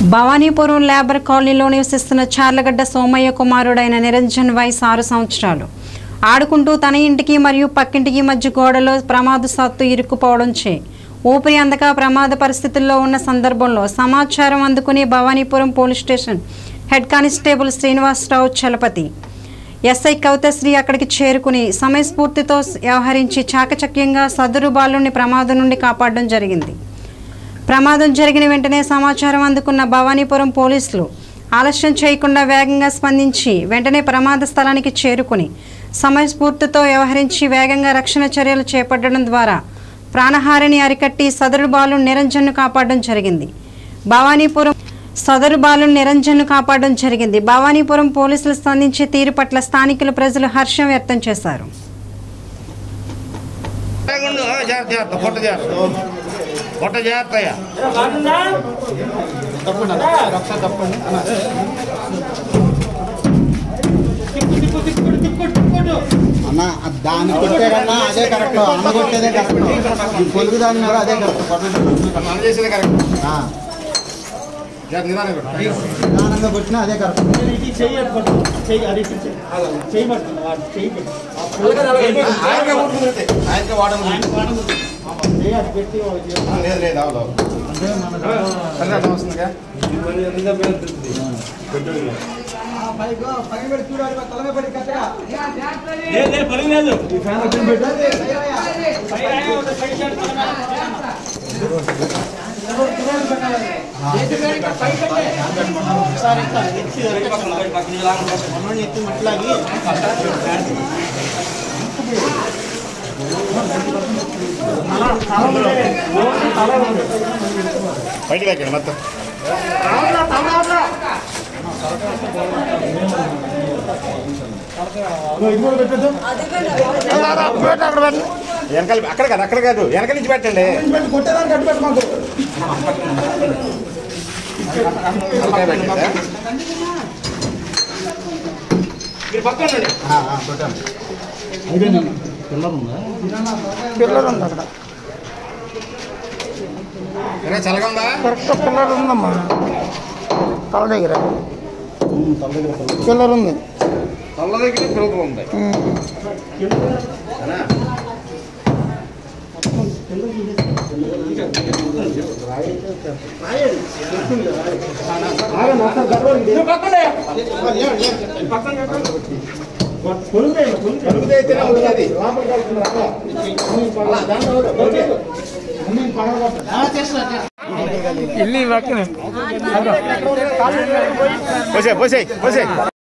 Bhavanipuram labour కాలనీలో నివసిస్తున్న చార్లగడ్డ సోమయ్య కుమారుడైన నిరంజన్ వయసు ఆరు సంవత్సరాలు ఆడుకుంటూ తన ఇంటికి మరియు పక్కింటికి మధ్య గోడలో ప్రమాదశాత్తు ఇరుక్కుపోవడంచే ఊపిరి అందక ప్రమాద పరిస్థితుల్లో ఉన్న సందర్భంలో సమాచారం అందుకుని Bhavanipuram police station head constable Srinivasarao Chalapathi SI కవితశ్రీ అక్కడికి చేరుకుని సమయస్ఫూర్తితో వ్యవహరించి చాకచక్యంగా సదరు బాలుని ప్రమాదం నుండి కాపాడడం జరిగింది ప్రమాదం జరిగిన వెంటనే సమాచారం అందుకున్న భవానీపురం పోలీసులు ఆలస్యం చేయకుండా వేగంగా స్పందించి వెంటనే ప్రమాద స్థలానికి చేరుకుని సమయస్ఫూర్తితో వ్యవహరించి వేగంగా రక్షణ చర్యలు చేపట్టడం ద్వారా ప్రాణహారిని అరికట్టి సదరు బాలు నిరంజన్ను కాపాడడం జరిగింది భవానీపురం సదరు బాలు నిరంజన్ను కాపాడడం జరిగింది భవానీపురం పోలీసులు స్పందించే తీరు పట్ల స్థానికులు ప్రజలు హర్షం వ్యక్తం చేశారు ఉండు, ఆ, జాగ్రత్త జాగ్రత్త పొట్ట జాగ్రత్త పొట్ట జాగ్రత్త అయ్యా అన్న అది దాన్ని కొట్టే కన్నా అదే కరెక్ట్ అన్న కొట్టేదే కరెక్ట్ ఈ పొలుగు దాన్ని కూడా అదే కరెక్ట్ కొట్టడం మనం చేసేదే కరెక్ట్ ఆ, జాగ్రత్త నిదానం పెట్టు. నిదానంగా కొట్టినా అదే కరెక్ట్ ఆయనకే ఊరుకుంటుంది. ఆయనకే వాడము లేదు లేదు అవును సరే అర్థం వస్తుందిగా బయటికి ఎక్కండి మొత్తం వెనకాల అక్కడ కాదు అక్కడ కాదు వెనక నుంచి పెట్టండి తలకాయ పెట్టండి. ఆ, ఆ, కొట్టాను సరే చల్లగా ఉందా కరెక్ట్ పిల్లర్ ఉందమ్మా తల దగ్గర పిల్లర్ ఉంది తల్ల దగ్గర పిల్లలు ఉంది సరేనా? పలుకుతే అయితేనే ఉంటుంది అది. అలా దాంట్లో ఓకే. ఇల్లు పక్కనే పోసే పోసే పోసే